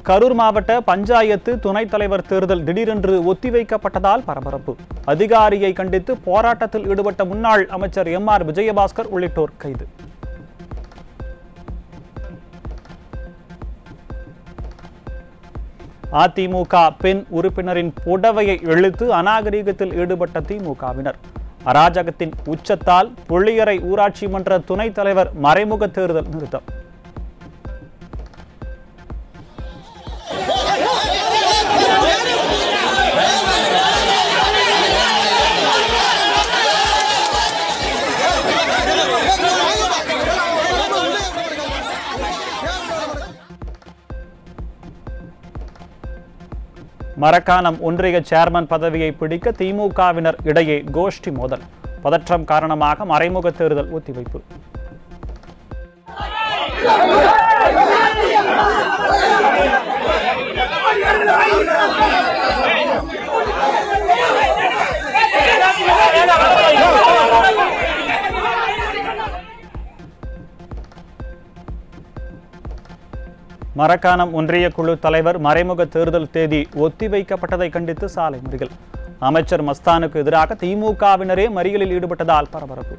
கரூர் மாவட்ட பஞ்சாயத்து துணைத் தலைவர் தேர்தல் திடீரென்று ஒத்திவைக்கப்பட்டதால் பரபரப்பு அதிகாரியை கண்டித்து போராட்டத்தில் ஈடுபட்ட முன்னாள் அமைச்சர் எம் ஆர் விஜயபாஸ்கர் உள்ளிட்டோர் கைது அதிமுக பெண் உறுப்பினரின் புடவையை இழுத்து அநாகரீகத்தில் ஈடுபட்ட திமுகவினர் அராஜகத்தின் உச்சத்தால் புள்ளியரை ஊராட்சி மன்ற துணைத் தலைவர் மறைமுக தேர்தல் நிறுத்தம் மரக்காணம் ஒன்றிய சேர்மன் பதவியை பிடிக்க திமுகவினர் இடையே கோஷ்டி மோதல் பதற்றம் காரணமாக மறைமுக தேர்தல் ஒத்திவைப்பு மரக்காணம் ஒன்றிய குழு தலைவர் மறைமுக தேர்தல் தேதி ஒத்திவைக்கப்பட்டதை கண்டித்து சாலை மறியல் அமைச்சர் மஸ்தானுக்கு எதிராக திமுகவினரே மறியலில் ஈடுபட்டதால் பரபரப்பு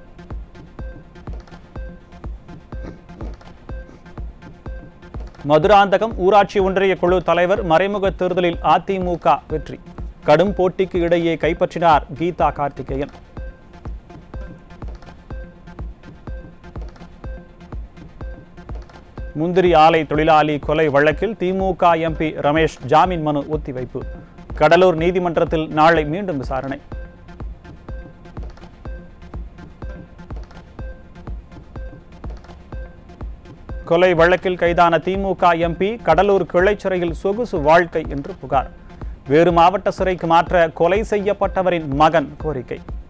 மதுராந்தகம் ஊராட்சி ஒன்றிய குழு தலைவர் மறைமுக தேர்தலில் அதிமுக வெற்றி கடும் போட்டிக்கு இடையே கைப்பற்றினார் கீதா கார்த்திகேயன் முந்திரி ஆலை தொழிலாளி கொலை வழக்கில் திமுக எம்பி ரமேஷ் ஜாமீன் மனு ஒத்திவைப்பு கடலூர் நீதிமன்றத்தில் நாளை மீண்டும் விசாரணை கொலை வழக்கில் கைதான திமுக எம்பி கடலூர் கிளை சிறையில் சொகுசு வாழ்க்கை என்று புகார் வேறு மாவட்ட சிறைக்கு மாற்ற கொலை செய்யப்பட்டவரின் மகன் கோரிக்கை